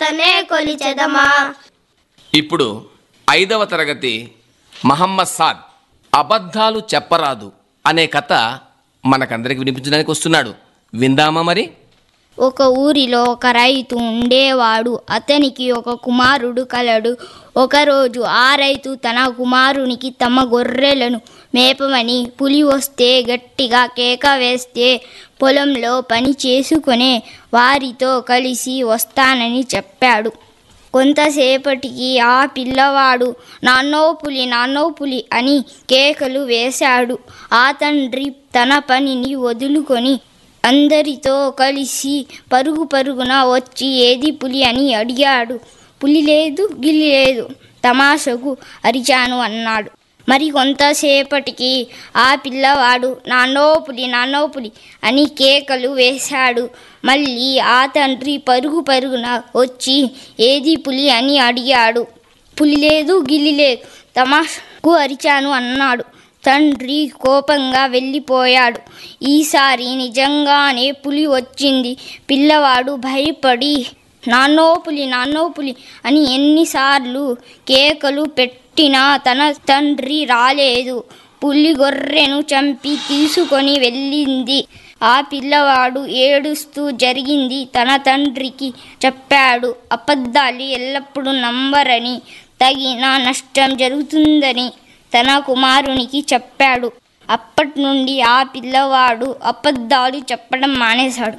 అతనే కొలిచెదమా ఇప్పుడు ఐదవ తరగతి మహమ్మద్ సాద్ అబద్ధాలు చెప్పరాదు అనే కథ మనకందరికి వినిపించడానికి వస్తున్నాడు విందామా మరి ఒక ఊరిలో ఒక రైతు ఉండేవాడు అతనికి ఒక కుమారుడు కలడు ఒకరోజు ఆ రైతు తన కుమారునికి తమ గొర్రెలను మేపమని పులి వస్తే గట్టిగా కేక వేస్తే పొలంలో పని చేసుకునే వారితో కలిసి వస్తానని చెప్పాడు కొంతసేపటికి ఆ పిల్లవాడు నాన్నో పులి నాన్నో పులి అని కేకలు వేశాడు ఆ తండ్రి తన పనిని వదులుకొని అందరితో కలిసి పరుగు పరుగున వచ్చి ఏది పులి అని అడిగాడు పులి లేదు గిలి లేదు తమాషకు అరిచాను అన్నాడు మరి కొంతసేపటికి ఆ పిల్లవాడు నాన్నో పులి నాన్నో పులి అని కేకలు వేశాడు మళ్ళీ ఆ తండ్రి పరుగు పరుగున వచ్చి ఏది పులి అని అడిగాడు పులి లేదు గిలి లేదు తమాషకు అరిచాను అన్నాడు తండ్రి కోపంగా వెళ్ళిపోయాడు ఈసారి నిజంగానే పులి వచ్చింది పిల్లవాడు భయపడి నాన్నో పులి నాన్నో పులి అని ఎన్నిసార్లు కేకలు పెట్టినా తన తండ్రి రాలేదు పులి గొర్రెను చంపి తీసుకొని వెళ్ళింది ఆ పిల్లవాడు ఏడుస్తూ జరిగింది తన తండ్రికి చెప్పాడు అబద్ధాలు ఎల్లప్పుడూ నమ్మరని తగిన నష్టం జరుగుతుందని తన కుమారునికి చెప్పాడు అప్పటి నుండి ఆ పిల్లవాడు అబద్ధాలు చెప్పడం మానేశాడు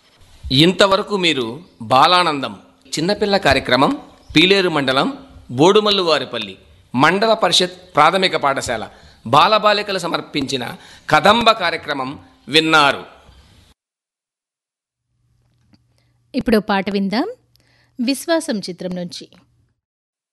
ఇంతవరకు మీరు బాలానందం చిన్నపిల్ల కార్యక్రమం పీలేరు మండలం బోడుమల్లువారిపల్లి మండల పరిషత్ ప్రాథమిక పాఠశాల బాలబాలికలు సమర్పించిన కదంబ కార్యక్రమం విన్నారు ఇప్పుడు పాట విందాం విశ్వాసం చిత్రం నుంచి